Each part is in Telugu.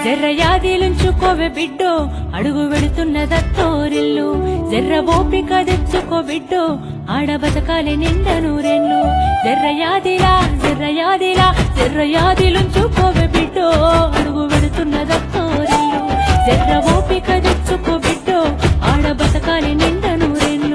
జర్రయాదిలుంచుకోవే బిడ్డో అడుగు వెడుతున్న దత్తోరిల్లు జర్ర ఓపిక తెచ్చుకో బిడ్డో ఆడ బతకాలి నిండ నూరెళ్ళు జర్రయాదిలా జర్రయాదిలా జర్రయాదిలుంచుకోవే బిడ్డో అడుగు వెడుతున్న దత్తోరిల్లు జర్ర ఓపిక తెచ్చుకో బిడ్డో ఆడ బతకాలి నిండ నూరెళ్ళు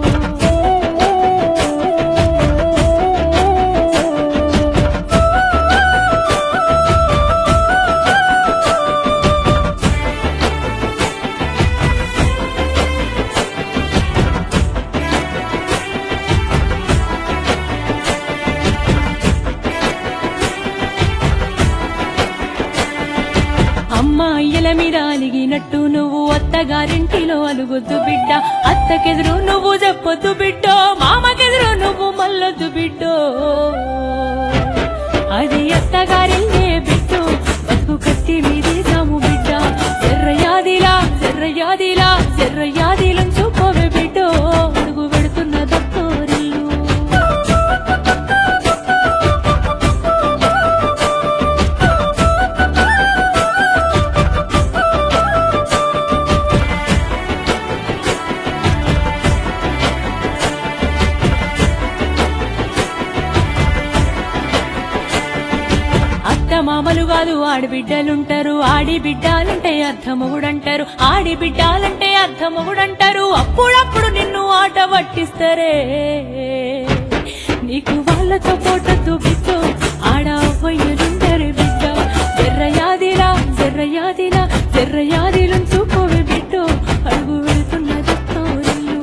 అమ్మాయిల మీద అలిగినట్టు నువ్వు అత్తగారింటిలో అలుగొద్దు బిడ్డ అత్తకెదురు నువ్వు చెప్పొద్దు బిడ్డో మామకెదురు నువ్వు మల్లొద్దు బిడ్డో అది అత్తగారిల్లే బిడ్డో బతుకు కత్తి మీది సాము బిడ్డ జర్రయాదిలా జర్రయాదిలా జర్రయాదిలంచుకోవే బిడ్డో అడుగు పెడుతున్న దత్తోరిల్లు అత్త మామలు కాదు ఆడబిడ్డలుంటారు ఆడి బిడ్డాలంటే అర్థమొగుడంటారు ఆడి బిడ్డాలంటే అర్థమొగుడంటారు అప్పుడప్పుడు నిన్ను ఆట పట్టిస్తారే నీకు వాళ్ళతో పోటద్దు బిడ్డ ఆడ అవ్వయ్యలుంటారు బిడ్డ జర్రయాదిలా జర్రయాదిలా జర్రయాదిలుంచుకోవే బిడ్డ అడుగు వెళ్తున్న దత్తోరిల్లు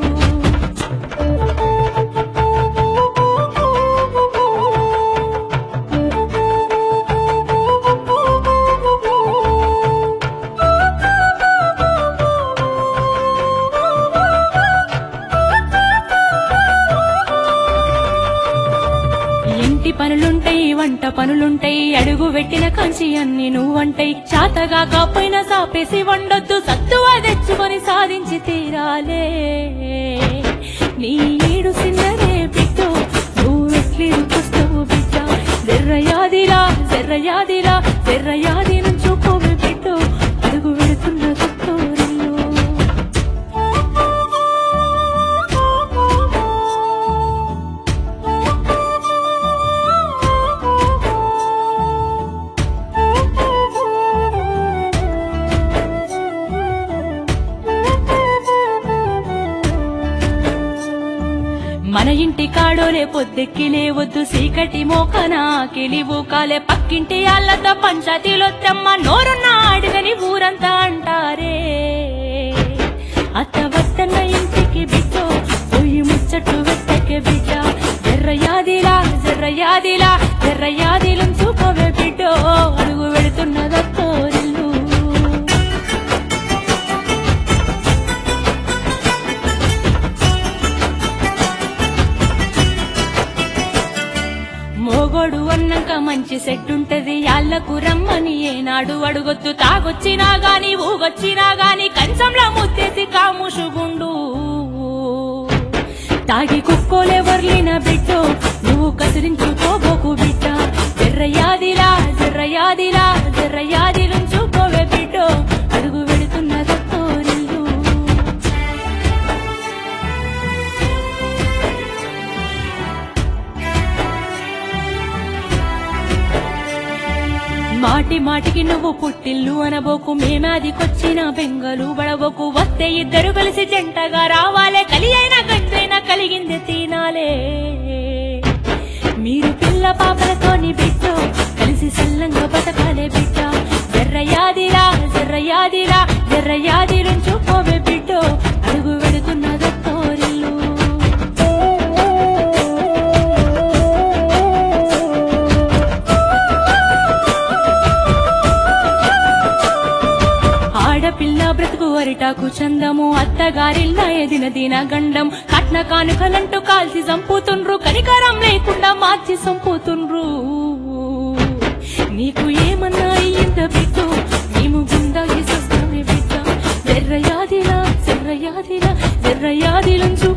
ఇంటి పనులుంటాయి వంట పనులుంటాయి అడుగు పెట్టిన కంచి అన్ని నువ్వంటాయి చాతగా కాపోయినా సాపేసి వండొద్దు సత్తువా తెచ్చుకొని సాధించి తీరాలే నీ ఏడు సిన్నరే బిడ్డో నువ్వు ఎట్లి వస్తావు బిడ్డ జర్రయాదిలా జర్రయాదిలా జర్రయాది నుంచుకోవి బిడ్డో అడుగు వెడుతున్న దత్తోరిల్లు మన ఇంటి కాడోలే పొద్దెక్కి లేవద్దు సీకటి మోకన కిలివు కాలే పక్కింటి అల్లత పంచాయతీలొత్తమ్మ నోరున్న అడుగని ఊరంతా అంటారే అత్త వద్దన్న ఇంటికి బిడ్డో పోయి ముచ్చట్టు వెట్టకే బిడ్డ జర్రయాదిలా జర్రయాదిలా జర్రయాదిలం చూపవే బిడ్డో అడుగు వెళుతున్న దత్తోరిల్లు మోగోడు అన్నాక మంచి సెట్ ఉంటది యాళ్లకు రమ్మని ఏనాడు అడుగొద్దు తాగొచ్చినా గాని ఊగొచ్చినా గాని కంచంలో ముత్తేసి కాముషుగుండు తాగి కుక్కోలే వర్లిన బిడ్డో నువ్వు కసిరించుకోబోకు బిడ్డ జర్రయాదిలా జర్రయాదిలా జర్రయాదిలుంచుకోవే బిడ్డో అడుగు వెళుతున్న దత్తోరిల్లు మాటి మాటికి నువ్వు పుట్టిల్లు అనబోకు మేమాదికొచ్చిన బెంగలు బడబోకు వస్తే ఇద్దరు కలిసి జంటగా రావాలే కలి అయినా గంజైనా కలిగింది తినాలే మీరు పిల్ల పాపలతోని బిడ్డ కలిసి సల్లంగా బతకాలే బిడ్డ జర్రయాదిలా జర్రయాదిలా జర్రయాదిలుంచుకోవే బిడ్డో అడుగు వెళుతున్న దత్తోరిల్లు ఆడపిల్ల బ్రతుకు అరిటాకు చందము అత్తగారిల్ల ఎదిన దిన గండం కట్న కానుకలంటూ కాల్చి చంపుతుండ్రు కనికరం లేకుండా మార్చి చంపుతుండ్రు నీకు ఏమన్నా అయ్యింద బిడ్డ మేము గుండా వేసేస్తామే బిడ్డ జర్రయాదిలా జర్రయాదిలా జర్రయాదిలంచు